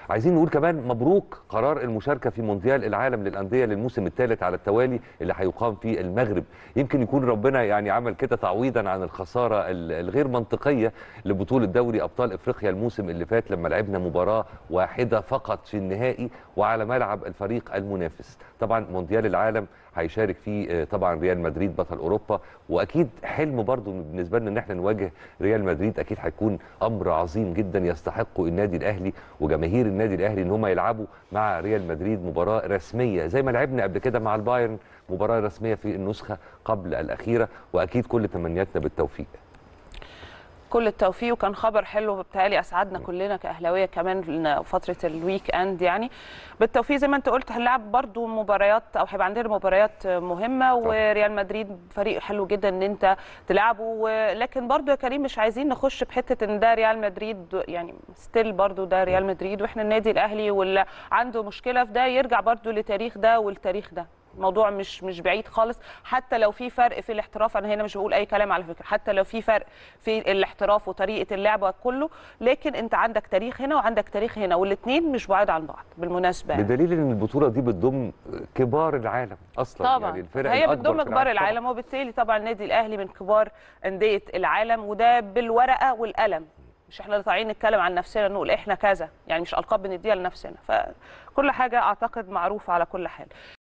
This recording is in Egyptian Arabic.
عايزين نقول كمان مبروك قرار المشاركه في مونديال العالم للانديه للموسم الثالث على التوالي اللي هيقام في المغرب يمكن يكون ربنا يعني عمل كده تعويضا عن الخساره الغير منطقيه لبطوله دوري ابطال افريقيا الموسم اللي فات لما لعبنا مباراه واحده فقط في النهائي وعلى ملعب الفريق المنافس طبعا مونديال العالم هيشارك فيه طبعا ريال مدريد بطل اوروبا واكيد حلم برضو بالنسبه لنا ان احنا نواجه ريال مدريد اكيد هيكون امر عظيم جدا يستحقه النادي الاهلي وجماهير النادي الاهلي ان هم يلعبوا مع ريال مدريد مباراه رسميه زي ما لعبنا قبل كده مع البايرن مباراه رسميه في النسخه قبل الاخيره واكيد كل تمنياتنا بالتوفيق كل التوفيق وكان خبر حلو بتهيألي اسعدنا كلنا كاهلاويه كمان فتره الويك اند يعني بالتوفيق زي ما انت قلت هنلعب برضو مباريات او هيبقى عندنا مباريات مهمه وريال مدريد فريق حلو جدا ان انت تلعبه لكن برضو يا كريم مش عايزين نخش بحته ان ده ريال مدريد يعني ستيل برضو ده ريال مدريد واحنا النادي الاهلي واللي عنده مشكله في ده يرجع برضو لتاريخ ده والتاريخ ده الموضوع مش مش بعيد خالص حتى لو في فرق في الاحتراف انا هنا مش بقول اي كلام على فكره حتى لو في فرق في الاحتراف وطريقه اللعب كله لكن انت عندك تاريخ هنا وعندك تاريخ هنا والاثنين مش بعاد عن بعض بالمناسبه يعني. بدليل ان البطوله دي بتضم كبار العالم اصلا طبعا يعني الفرق هي بتضم كبار العالم وبالتالي طبعا النادي الاهلي من كبار انديه العالم وده بالورقه والقلم مش احنا اللي طالعين نتكلم عن نفسنا نقول احنا كذا يعني مش القاب بنديها لنفسنا فكل حاجه اعتقد معروفه على كل حال